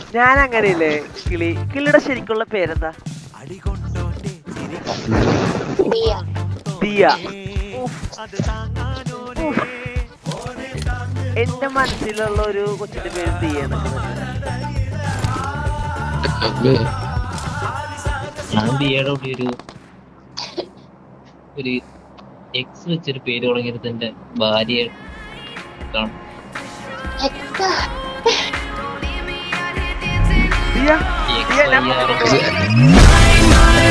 ഞാൻ അങ്ങനെയില്ലേ കിളി കിളിയുടെ ശരിക്കുള്ള പേരെന്താ ദിയ ദിയ ഉഫ്. ഉഫ്. എന്റെ മനസ്സിലുള്ള ഒരു കൊച്ചിന്റെ പേര് ദിയ എന്നൊക്കെ തന്നെ. അബേ ഞാൻ ദിയയുടെ കൂടി ഒരു ഒരു എക്സ് വെച്ചൊരു പേര് തുടങ്ങിയത് എന്റെ ഭാര്യ കാണും എക്സാ ദിയ എക്സ് ദിയ ഞാൻ വൈ ആർ പറഞ്ഞിട്ടുള്ള-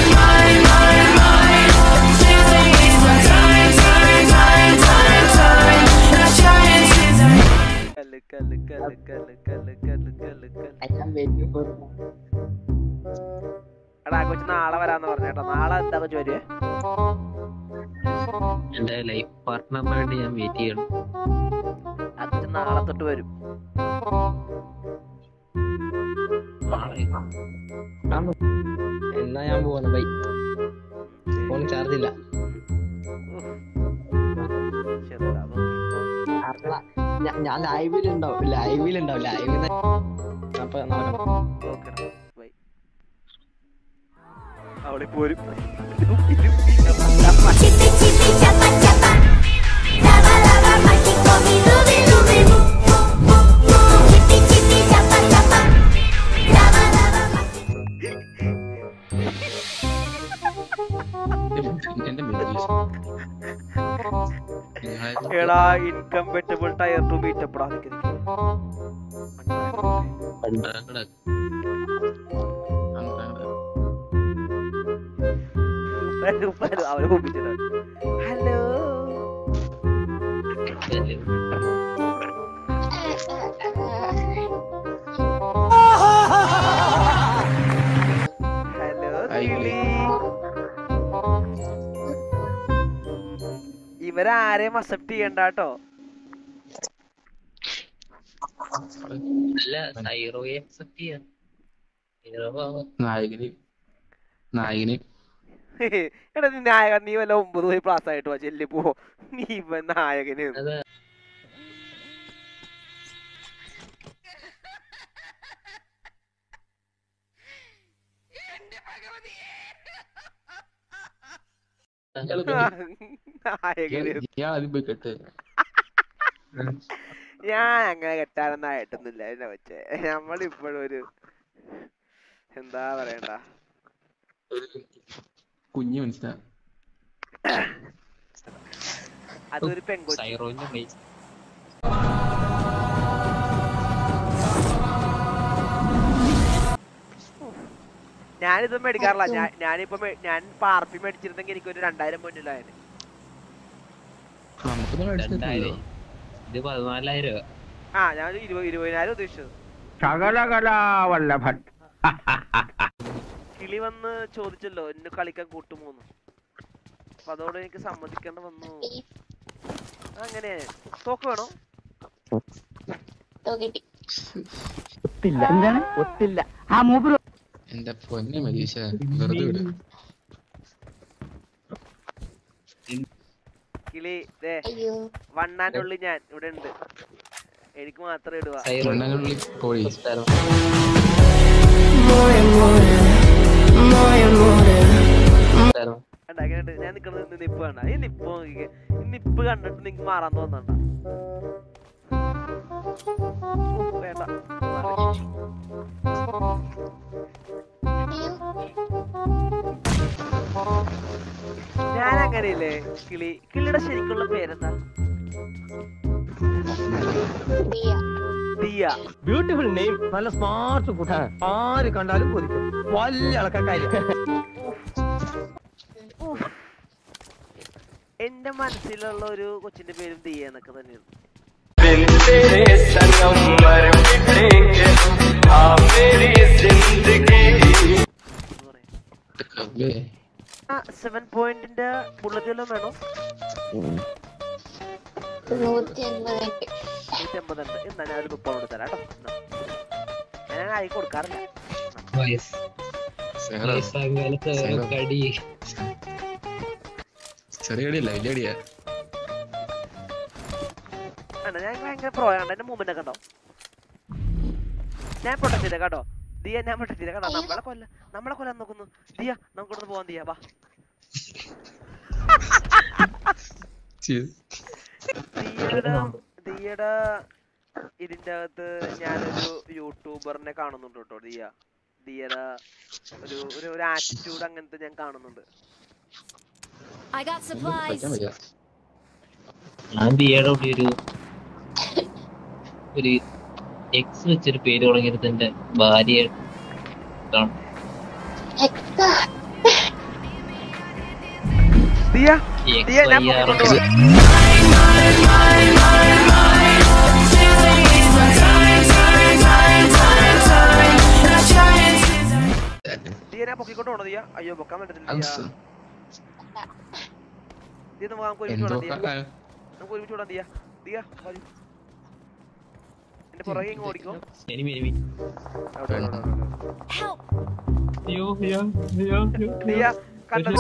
കല്ല് കല്ല് കല്ല് കല്ല് കല്ല് കല്ല് കല്ല് കല്ല് I am waiting for എടാ കൊച്ചു നാളെ വരാന്ന് പറഞ്ഞു കേട്ടോ നാളെ എന്താ കൊച്ചു വരുവേ എന്റെ ലൈഫ് പാർട്ട്ണറിന് വേണ്ടി ഞാൻ വെയിറ്റ് ചെയ്യണം ആ കൊച്ചു നാളെ തൊട്ട് വരും നാളെ എന്നാ ഞാൻ പോവാണ് ബൈ ഫോൺ ചാർജ് ഇല്ല ചെറുതാ, നോക്കി. ഞാ- ഞാൻ ലൈവിലുണ്ടാവും ലൈവിലുണ്ടാവും ലൈവിൽ അപ്പൊ നടക്കണം നോക്കണം. Bye. അവളി പോരും ചിപ്പി ചിപ്പി ചപ്പ ചപ്പ ലവ ലവ മട്ടിക്കോ മിലു മിലു മിലു ചിപ്പി ചിപ്പി ചപ്പ ചപ്പ ലവ ലവ മട്ടിക്കോ എന്റെ മെഡിറ്റേഷൻ എടാ ഇൻകംപെറ്റബിൾ ടയർ ടു മീറ്റപ്പെടാ നിക്ക് നിക്ക്. പണ്ടാങ്ങടെ ഉപ്പാര് ഉപ്പാര് അവരെ ഒപ്പിച്ചിട്ടാ ഹലോ ഹലോ കിളി ഇവരാരെയും അക്സെപ്റ്റ് ചെയ്യണ്ട കേട്ടോ അല്ല സൈറോയെ അക്സെപ്റ്റ് ചെയ്യാം സൈറോ ആവാം. നായകന് നായകന് എടാ നീ നായകൻ നീ വല്ല ഒമ്പത് പോയി ക്ലാസ് ആയിട്ട് വാ ചെല്ലി പോ നീ ഇവൻ നായകന് അത് നായകന് ഞാൻ ആദ്യം പോയി കേട്ട് ഞാൻ അങ്ങനെ കെട്ടാനൊന്നും ആയിട്ടൊന്നുമില്ല എന്നെ വെച്ചേ നമ്മളിപ്പോഴും ഒരു എന്താ പറയണ്ട കുഞ്ഞു മനസ്സിലാ അതൊരു പെൺകൊച്ചു സൈറോന്റെ ബേസ് ഞാനിതൊന്നും മേടിക്കാറില്ല ഞാൻ ഞാനിപ്പോ മേ- ഞാൻ പാർപ്പി മേടിച്ചിരുന്നെങ്കിൽ എനിക്കൊരു രണ്ടായിരം മുന്നിലായത് നമുക്കൊന്നും രണ്ടായിരം മേടിച്ചിട്ടില്ലല്ലോ ഇത് പതിനാലായിരം രൂപ ആ ഞാൻ ഒരു ഇരുപത് ഇരുപതിനായിരം ഉദ്ദേശിച്ചത് ശകലകലാവല്ലഭൻ കിളി വന്ന് ചോദിച്ചല്ലോ എന്നെ കളിക്കാൻ കൂട്ടുമോന്ന് അപ്പൊ അതോടെ എനിക്ക് സമ്മതിക്കേണ്ട വന്നു അങ്ങനെ തോക്ക് വേണോ തോക്കിട്ടി ഒത്തില്ല എന്താണ് ഒത്തില്ല ആ മൂപ്പര് എന്റെ പൊന്നെ മരീഷ വെറുതെ വിട് കിളി ദേ അയ്യോ വണ്ണാനുള്ളിൽ ഞാൻ ഇവിടെ ഉണ്ട് എനിക്ക് മാത്രം ഇടുക സൈറോ മണ്ണനുള്ളിൽ കോഴി കണ്ട അങ്ങനെ ഞാൻ നിക്കുന്നത് നിപ്പ് കണ്ട ഈ നിപ്പ് നോക്കിക്കേ ഈ നിപ്പ് കണ്ടിട്ട് നിങ്ങക്ക് മാറാൻ തോന്നണ്ട വേണ്ട അയ്യോ ഞാൻ അങ്ങനെയില്ലേ കിളി കിളിയുടെ ശരിക്കുള്ള പേരെന്താ ദിയ ദിയ ബ്യൂട്ടിഫുൾ നെയിം നല്ല സ്മാർട്ട് കുട്ട ആര് കണ്ടാലും കൊതിക്കും വലിയ അളക്കാര്യം എന്റെ മനസ്സിലുള്ള ഒരു കൊച്ചിന്റെ പേരും ദിയ എന്നൊക്കെ തന്നെയാണ് എന്ന് പറയാം. അബേ ആ സെവൻ പോയിന്റിന്റെ ബുള്ളറ്റ് വല്ലതും വേണോ നൂറ്റി അൻപതുണ്ട് നൂറ്റി അമ്പതുണ്ട് എന്നാ ഞാൻ ഒരു മുപ്പത് കൊണ്ട് തരാം കേട്ടോ എന്നാ. ഞാൻ ആയി കൊടുക്കാറില്ല സേറ വയസ്സാകാലത്ത് സൈറോ. കടി ചെറിയ അടിയല്ല വലിയ അടിയാ ആണ് ഞാൻ ഭയങ്കര പ്രോയാണ് എന്റെ മൂവ്മെന്റ് ഒക്കെ ഉണ്ടോ ഞാൻ പൊട്ടത്തില്ല കേട്ടോ ദിയ ഞാൻ പൊട്ടത്തില്ല കേട്ടോ നമ്മളെ കൊല്ല നമ്മളെ കൊല്ലാൻ നോക്കുന്നു ദിയ നമുക്ക് ഇവിടുന്ന് പോവാൻ ദിയ വാ ദിയയുടെ ദിയയുടെ ഇതിന്റെ അകത്ത് ഞാനൊരു യൂട്യൂബറിനെ കാണുന്നുണ്ട് കേട്ടോ ദിയ ദിയയുടെ ഒരു ഒരു ഒരു ആറ്റിറ്റ്യൂഡ് അങ്ങനത്തെ ഞാൻ കാണുന്നുണ്ട് I got supplies. ഞാൻ ദിയയുടെ കൂടി ഒരു ഒരു എക്സ് വെച്ചൊരു പേര് തുടങ്ങിയിരുത്തിന്റെ ഭാര്യ കാണും ദിയ എക്സ് ദിയ ഞാൻ വൈ ആർ പൊക്കിക്കൊണ്ടുപോവാ. ദിയ ഞാൻ പൊക്കിക്കൊണ്ട് പോണോ ദിയ അയ്യോ പൊക്കാൻ പറ്റത്തില്ല ദിയ ദിയ നമുക്ക് നമുക്ക് ഒരുമിച്ച് എന്തോ വിടാം ദിയ നമുക്ക് ഒരുമിച്ച് വിടാം ദിയ ദിയ വരൂ എന്റെ പുറകെ ഇങ്ങ് ഓടിക്കോ എനിമി എനിമി അവിടെ, അവിടെ, അവിടെ, അവിടെ. Help! അയ്യോ അയ്യോ അയ്യോ അയ്യോ ദിയ കണ്ടത്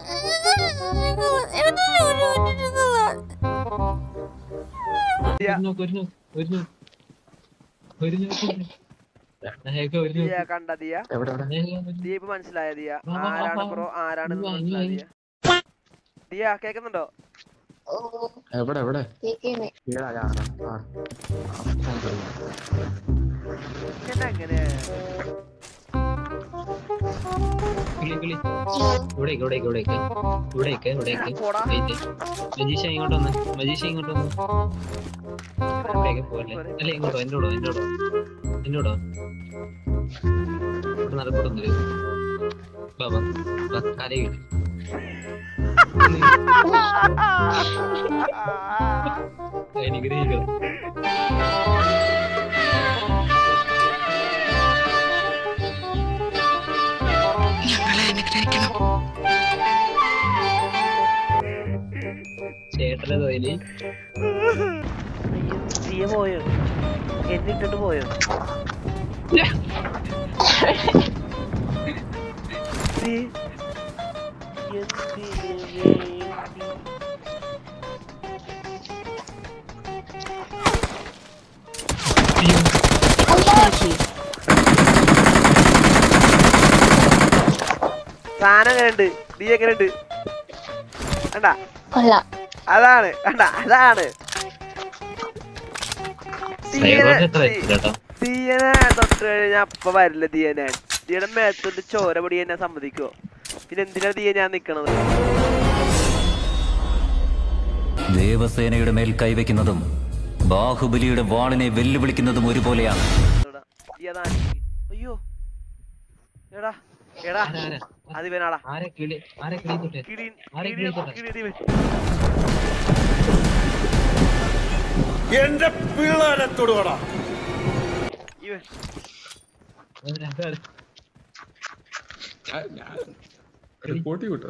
ദിയ ഒരു നോക്ക് ഒരു നോക്ക് ഒരു നോക്ക് ഒരു നോക്ക് നായക ഒരു ദിയ നോക്ക് കണ്ട ദിയ എവിടെ എവിടെ നായക ഒരു ദിയ ഇപ്പൊ മനസ്സിലായ ദിയ വാ, വാ, വാ, ആരാണ് വാ. ബ്രോ ആരാണെന്ന് വാ, മനസ്സിലായ ഇനി ദിയ ദിയ കേക്കുന്നുണ്ടോ എവിടെ എവിടെ ഈടാ, ആ, ആ. എന്നാ എങ്ങനെ കിളി കിളി ഇവിടേക്ക് ഇവിടേക്ക് ഇവിടേക്ക് ഇവിടേക്ക് ഇവിടേക്ക് പോടാ. വെയിറ്റ് മജീഷ ഇങ്ങോട്ട് വന്ന് മജീഷ ഇങ്ങോട്ട് വന്ന് ഇവിടേക്ക് പോലെ അല്ല ഇങ്ങോട്ടോ എന്റെ കൂടെ എന്റെ കൂടെ എന്റെ കൂടെ ഇവിടെ നടക്കൂടൊന്നും ബാബാ ബാ കാലേ കിട്ടി അനുഗ്രഹിക്കണം ചേട്ടനെ തൊഴില് ദിയ പോയോ എന്നിട്ടിട്ട് പോയോ ദി, എന്തിനു വേണ്ടി Thank you. സാധനം എങ്ങനെയുണ്ട് നീ എങ്ങനെയുണ്ട് കണ്ടാ കൊള്ളാം അതാണ് കണ്ടാ അതാണ് സൈബോട്ട് എത്ര വെച്ചിട്ടോ തീയനെ തൊട്ട് കഴിഞ്ഞാ അപ്പ വരില്ല തീയനെ തീയുടെ മേത്തോട്ട് ചോര പൊടി എന്നെ സമ്മതിക്കോ പിന്നെ എന്തിനാ തീയ ഞാൻ നിക്കണത് ദേവസേനയുടെ മേൽ കൈവയ്ക്കുന്നതും ബാഹുബലിയുടെ വാളിനെ വെല്ലുവിളിക്കുന്നതും ഒരുപോലെയാണ് എടാ, തീ അതാ ആലോചിക്ക്. അയ്യോ എടാ എടാ ആരാ? അത് ഇവനാടാ ആരെ കിളി ആരെ കിളി തൊട്ടേ കിളി ആരെ കിളി കിളി തൊട്ടെ? കിളി ഇവൻ. എന്റെ പിള്ളേരെ തൊടുകടാ ഇവൻ ആരാ? ആരാ? റിപ്പോർട്ട് കിട്ടോ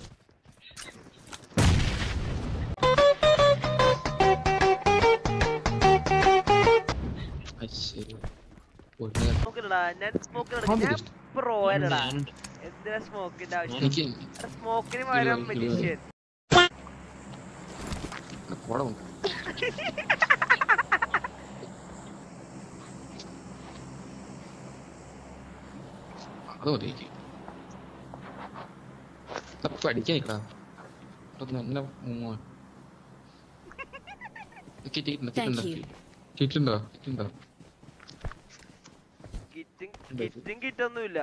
സ്മോക്കിലടാ ഞാൻ സ്മോക്കിലടാ ഞാൻ പ്രോ അല്ലടാ ഞാനുണ്ട്. എന്തിനാ സ്മോക്കിന്റെ ആവശ്യം എനിക്ക് സ്മോക്കിന് പകരം കിളി, കിളി. മെജിഷ്യൻ പോടാ അത് മതി എനിക്ക് പഠിക്കാൻ നിക്കടാ നല്ല മൂന്ന് കിട്ടിയിട്ടുണ്ടോ Thank കിട്ടുണ്ടോ you. കിട്ടുണ്ടോ കിട്ടുണ്ടോ കിറ്റും കിറ്റും കിറ്റൊന്നുമില്ല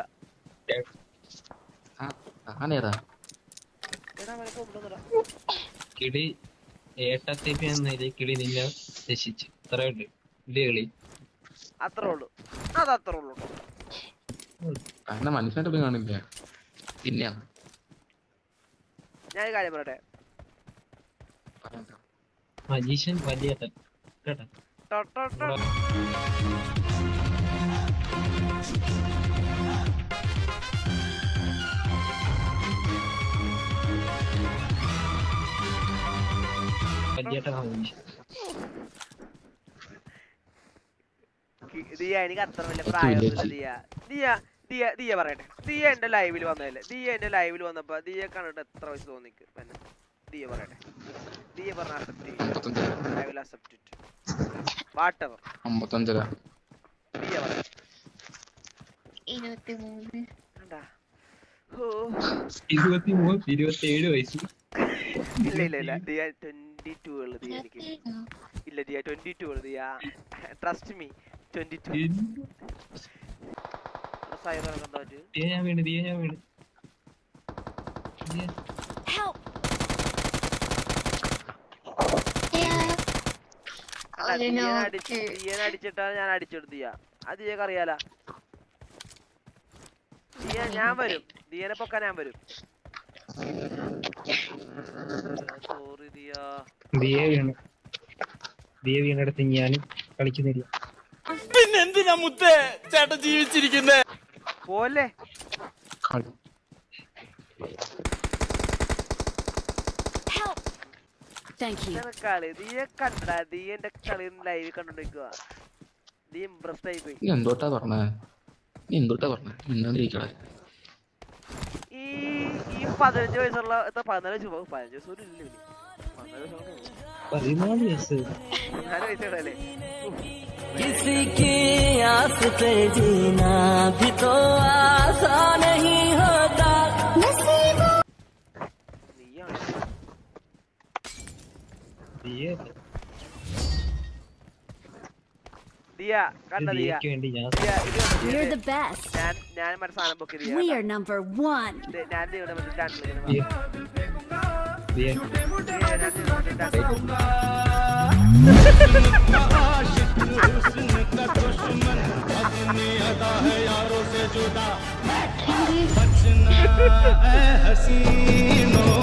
ആനേതാ എടാ അവനെ കൊണ്ടുവന്നടാ കിളി ഏട്ടത്തേപ്പി എന്നതിൽ കിളി നിന്നെ രക്ഷിച്ചു ഇത്രയുണ്ട് ഇല്ലേ കിളി അത്രേ ഉള്ളൂ അത് അത്രേ ഉള്ളൂ ട്ടോ. കാരണം മനസ്സിലായിട്ട് പോയി കാണില്ല പിന്നെയാണ് ഞാൻ ഒരു കാര്യം പറയട്ടെ മജീഷ്യൻ വലിയ ഏട്ടൻ കേട്ടാ ടോ, ടോ, ടോ. വലിയ ഏട്ടനാ മജീഷ്യൻ കി- ദിയ എനിക്ക് അത്ര വലിയ പ്രായമൊന്നുമില്ല ദിയ ദിയ ദിയ ദിയ പറയട്ടെ ദിയ എന്റെ ലൈവിൽ വന്നതല്ലേ ദിയ എന്റെ ലൈവിൽ വന്നപ്പോ ദിയ കണ്ടിട്ട് എത്ര വയസ്സ് തോന്നിക്ക് പിന്നെ ദിയ പറയട്ടെ ദിയ പറഞ്ഞ അക്സെപ്റ്റ് ചെയ്യും അമ്പത്തഞ്ചര I will accept it whatever അമ്പത്തഞ്ചര ദിയ പറയട്ടെ ഇരുപത്തിമൂന്ന് കണ്ടാ ഓ ഇരുപത്തി മൂന്ന് ഇരുപത്തി ഏഴ് വയസ്സ് ഇല്ല ഇല്ല ഇല്ല ദിയ ട്വന്റി ടു ഉള്ളു ദിയ എനിക്ക് ഇല്ല ദിയ ട്വന്റി ടു ഉള്ളു Diya trust me twenty two സൈറോ എന്താ പറ്റു ദിയ ഞാൻ വീണ് ദിയ ഞാൻ വീണ് ദിയ, Help! അല്ല ഒരു ദിയനെ നോക്ക്. അടിച്ച് ദിയനെ അടിച്ചിട്ടാണ് ഞാൻ അടിച്ചെടുത്ത് ദിയ അത് ദിയക്ക് അറിയാല ദിയ ഞാൻ വരും ദിയനെ പൊക്കാൻ ഞാൻ വരും സോറി ദിയ ദിയ വീണ് ദിയ വീണെടുത്ത് ഞാനും കളിക്കുന്നില്ല പോലെ കളി Help! Thank you. ഇതാണ് കളി ദിയ കണ്ട ദിയന്റെ കളി ലൈവ് കണ്ടോണ്ടിരിക്കുക നീ ഇമ്പ്രസ്ഡ് ആയി പോയി നീ എന്തോട്ടാ പറഞ്ഞേ നീ എന്തോട്ടാ പറഞ്ഞേ മിണ്ടാതിരിക്കടേ ഈ ഈ പതിനഞ്ച് വയസ്സുള്ള എത്ര പതിനാല് വയസ്സ് പോകും പതിനഞ്ച് വയസ്സ് പോലും ഇല്ല ഇവന്. പതിനാല് വയസ്സുള്ള പതിനാല് വയസ്സ് പതിനാല് വയസ്സുള്ളല്ലേ किसी की आस पे जीना भी तो आसान नहीं होता നീയാണ് ദിയ ദിയ കണ്ട ദിയ ദിയക്ക് വേണ്ടി ഞാൻ ദിയ ഇത് കണ്ടോ? We're ഇത് the best. ഞാൻ ഞാൻ മറ്റേ സാധനം ബുക്ക് ചെയ്ത് We are number one. ഞാൻ ദേ ഇവിടെ മറ്റേ dance കളിക്കുന്ന ദിയ ദിയ ദിയ, ഞാൻ ദേ ഇവിടെ dance കളിക്കുന്ന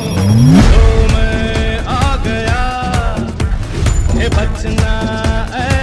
आ गया ये बचना ऐ